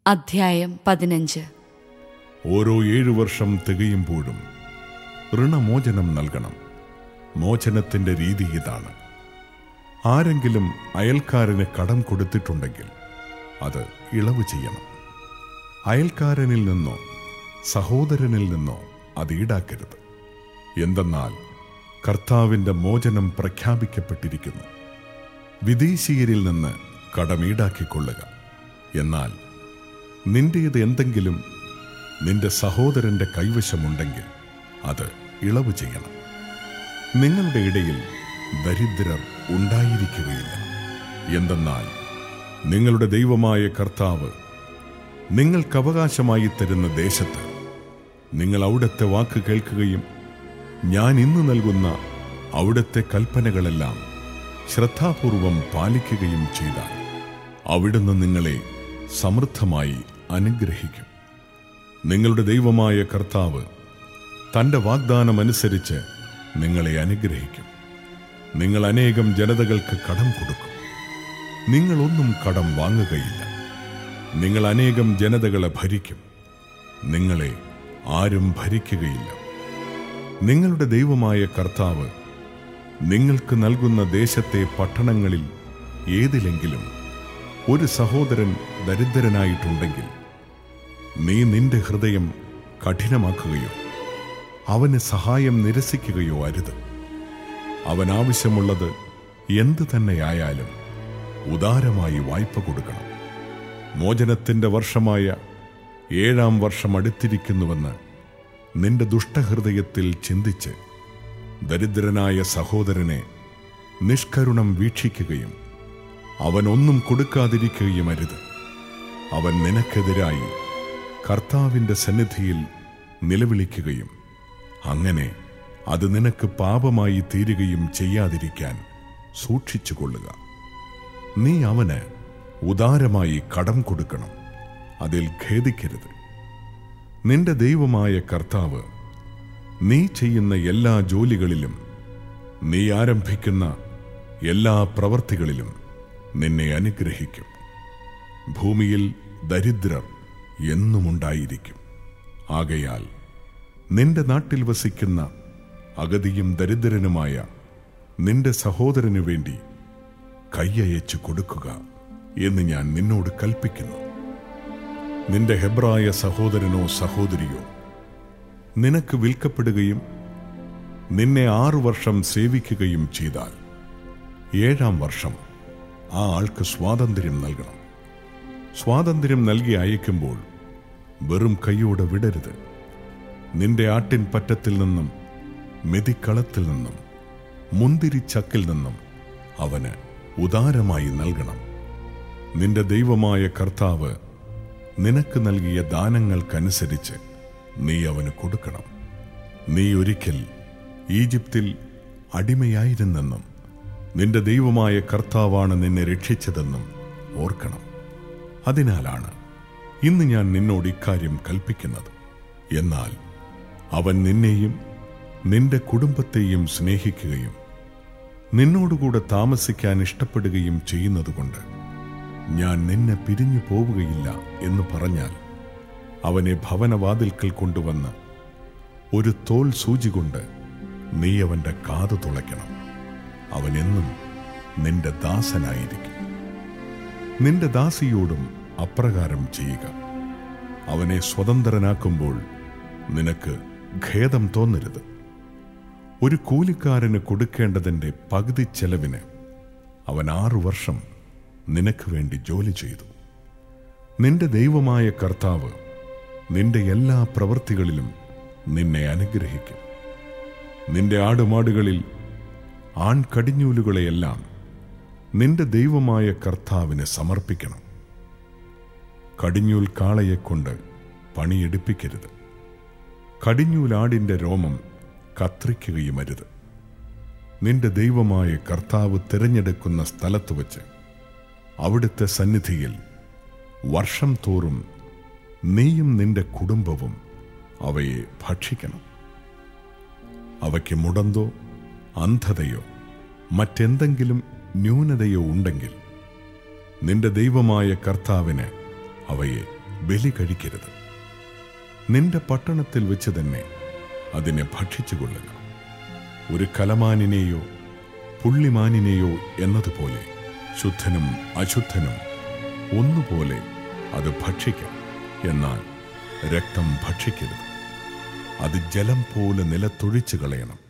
അധ്യായം പതിനഞ്ച് ഓരോ ഏഴു വർഷം തികയുമ്പോഴും ഋണമോചനം നൽകണം മോചനത്തിന്റെ രീതി ഇതാണ് ആരെങ്കിലും അയൽക്കാരന് കടം കൊടുത്തിട്ടുണ്ടെങ്കിൽ അത് ഇളവ് ചെയ്യണം അയൽക്കാരനിൽ നിന്നോ സഹോദരനിൽ നിന്നോ അത് ഈടാക്കരുത് എന്തെന്നാൽ കർത്താവിന്റെ മോചനം പ്രഖ്യാപിക്കപ്പെട്ടിരിക്കുന്നു വിദേശീയരിൽ നിന്ന് കടം ഈടാക്കിക്കൊള്ളുക എന്നാൽ നിന്റേത് എന്തെങ്കിലും നിന്റെ സഹോദരന്റെ കൈവശമുണ്ടെങ്കിൽ അത് ഇളവ് ചെയ്യണം നിങ്ങളുടെ ഇടയിൽ ദരിദ്രർ ഉണ്ടായിരിക്കുകയില്ല എന്തെന്നാൽ നിങ്ങളുടെ ദൈവമായ കർത്താവ് നിങ്ങൾക്ക് അവകാശമായി തരുന്ന ദേശത്ത് നിങ്ങൾ അവിടുത്തെ വാക്ക് കേൾക്കുകയും ഞാൻ ഇന്ന് നൽകുന്ന അവിടുത്തെ കൽപ്പനകളെല്ലാം ശ്രദ്ധാപൂർവം പാലിക്കുകയും ചെയ്താൽ അവിടുന്ന് നിങ്ങളെ സമൃദ്ധമായി അനുഗ്രഹിക്കും നിങ്ങളുടെ ദൈവമായ കർത്താവ് തന്റെ വാഗ്ദാനമനുസരിച്ച് നിങ്ങളെ അനുഗ്രഹിക്കും നിങ്ങൾ അനേകം ജനതകൾക്ക് കടം കൊടുക്കും നിങ്ങളൊന്നും കടം വാങ്ങുകയില്ല നിങ്ങൾ അനേകം ജനതകളെ ഭരിക്കും നിങ്ങളെ ആരും ഭരിക്കുകയില്ല നിങ്ങളുടെ ദൈവമായ കർത്താവ് നിങ്ങൾക്ക് നൽകുന്ന ദേശത്തെ പട്ടണങ്ങളിൽ ഏതിലെങ്കിലും ഒരു സഹോദരൻ ദരിദ്രനായിട്ടുണ്ടെങ്കിൽ നീ നിന്റെ ഹൃദയം കഠിനമാക്കുകയോ അവന് സഹായം നിരസിക്കുകയോ അരുത് അവൻ ആവശ്യമുള്ളത് എന്തു തന്നെയായാലും ഉദാരമായി വായ്പ കൊടുക്കണം മോചനത്തിന്റെ വർഷമായ ഏഴാം വർഷം അടുത്തിരിക്കുന്നുവെന്ന് നിന്റെ ദുഷ്ടഹൃദയത്തിൽ ചിന്തിച്ച് ദരിദ്രനായ സഹോദരനെ നിഷ്കരുണം വീക്ഷിക്കുകയും അവൻ ഒന്നും കൊടുക്കാതിരിക്കുകയും അരുത് അവൻ നിനക്കെതിരായി കർത്താവിന്റെ സന്നിധിയിൽ നിലവിളിക്കുകയും അങ്ങനെ അത് നിനക്ക് പാപമായി തീരുകയും ചെയ്യാതിരിക്കാൻ സൂക്ഷിച്ചുകൊള്ളുക നീ അവന് ഉദാരമായി കടം കൊടുക്കണം അതിൽ ഖേദിക്കരുത് നിന്റെ ദൈവമായ കർത്താവ് നീ ചെയ്യുന്ന എല്ലാ ജോലികളിലും നീ ആരംഭിക്കുന്ന എല്ലാ പ്രവർത്തികളിലും നിന്നെ അനുഗ്രഹിക്കും ഭൂമിയിൽ ദരിദ്രർ എന്നുമുണ്ടായിരിക്കും ആകയാൽ നിന്റെ നാട്ടിൽ വസിക്കുന്ന അഗതിയും ദരിദ്രനുമായ നിന്റെ സഹോദരനു വേണ്ടി കൈയയച്ചു കൊടുക്കുക എന്ന് ഞാൻ നിന്നോട് കൽപ്പിക്കുന്നു നിന്റെ ഹെബ്രായ സഹോദരനോ സഹോദരിയോ നിനക്ക് വിൽക്കപ്പെടുകയും നിന്നെ ആറു വർഷം സേവിക്കുകയും ചെയ്താൽ ഏഴാം വർഷം ആ ആൾക്ക് സ്വാതന്ത്ര്യം നൽകണം സ്വാതന്ത്ര്യം നൽകി അയക്കുമ്പോൾ വെറും കൈയോടെ വിടരുത് നിന്റെ ആട്ടിൻ പറ്റത്തിൽ നിന്നും മെതിക്കളത്തിൽ നിന്നും മുന്തിരിച്ചക്കിൽ നിന്നും അവന് ഉദാരമായി നൽകണം നിന്റെ ദൈവമായ കർത്താവ് നിനക്ക് നൽകിയ ദാനങ്ങൾക്കനുസരിച്ച് നീ അവന് കൊടുക്കണം നീ ഒരിക്കൽ ഈജിപ്തിൽ അടിമയായിരുന്നെന്നും നിന്റെ ദൈവമായ കർത്താവാണ് നിന്നെ രക്ഷിച്ചതെന്നും ഓർക്കണം അതിനാലാണ് ഇന്ന് ഞാൻ നിന്നോട് ഇക്കാര്യം കൽപ്പിക്കുന്നത് എന്നാൽ അവൻ നിന്നെയും നിന്റെ കുടുംബത്തെയും സ്നേഹിക്കുകയും നിന്നോടുകൂടെ താമസിക്കാൻ ഇഷ്ടപ്പെടുകയും ചെയ്യുന്നതുകൊണ്ട് ഞാൻ നിന്നെ പിരിഞ്ഞു പോവുകയില്ല എന്ന് പറഞ്ഞാൽ അവനെ ഭവനവാതിൽക്കൽ കൊണ്ടുവന്ന് ഒരു തോൽ സൂചി കൊണ്ട് നീ അവന്റെ കാതു തുളയ്ക്കണം അവനെന്നും നിന്റെ ദാസനായിരിക്കും നിന്റെ ദാസിയോടും അപ്രകാരം ചെയ്യുക അവനെ സ്വതന്ത്രനാക്കുമ്പോൾ നിനക്ക് ഖേദം തോന്നരുത് ഒരു കൂലിക്കാരന് കൊടുക്കേണ്ടതിന്റെ പകുതി ചെലവിന് അവൻ ആറു വർഷം നിനക്ക് വേണ്ടി ജോലി ചെയ്തു നിന്റെ ദൈവമായ കർത്താവ് നിന്റെ എല്ലാ പ്രവൃത്തികളിലും നിന്നെ അനുഗ്രഹിക്കും നിന്റെ ആടുമാടുകളിൽ ആൺകടിഞ്ഞൂലുകളെയെല്ലാം നിന്റെ ദൈവമായ കർത്താവിന് സമർപ്പിക്കണം കടിഞ്ഞൂൽ കാളയെക്കൊണ്ട് പണിയെടുപ്പിക്കരുത് കടിഞ്ഞൂലാടിന്റെ രോമം കത്രിക്കുകയുമരുത് നിന്റെ ദൈവമായ കർത്താവ് തിരഞ്ഞെടുക്കുന്ന സ്ഥലത്ത് വച്ച് അവിടുത്തെ സന്നിധിയിൽ വർഷം തോറും നീയും നിന്റെ കുടുംബവും അവയെ ഭക്ഷിക്കണം അവയ്ക്ക് മുടന്തോ അന്ധതയോ മറ്റെന്തെങ്കിലും ന്യൂനതയോ ഉണ്ടെങ്കിൽ നിന്റെ ദൈവമായ കർത്താവിന് അവയെ ബലി കഴിക്കരുത് നിന്റെ പട്ടണത്തിൽ വെച്ച് തന്നെ അതിനെ ഭക്ഷിച്ചുകൊള്ളുക ഒരു കലമാനിനെയോ പുള്ളിമാനിനെയോ എന്നതുപോലെ ശുദ്ധനും അശുദ്ധനും ഒന്നുപോലെ അത് ഭക്ഷിക്കാം എന്നാൽ രക്തം ഭക്ഷിക്കരുത് അത് ജലം പോലെ നിലത്തൊഴിച്ചു കളയണം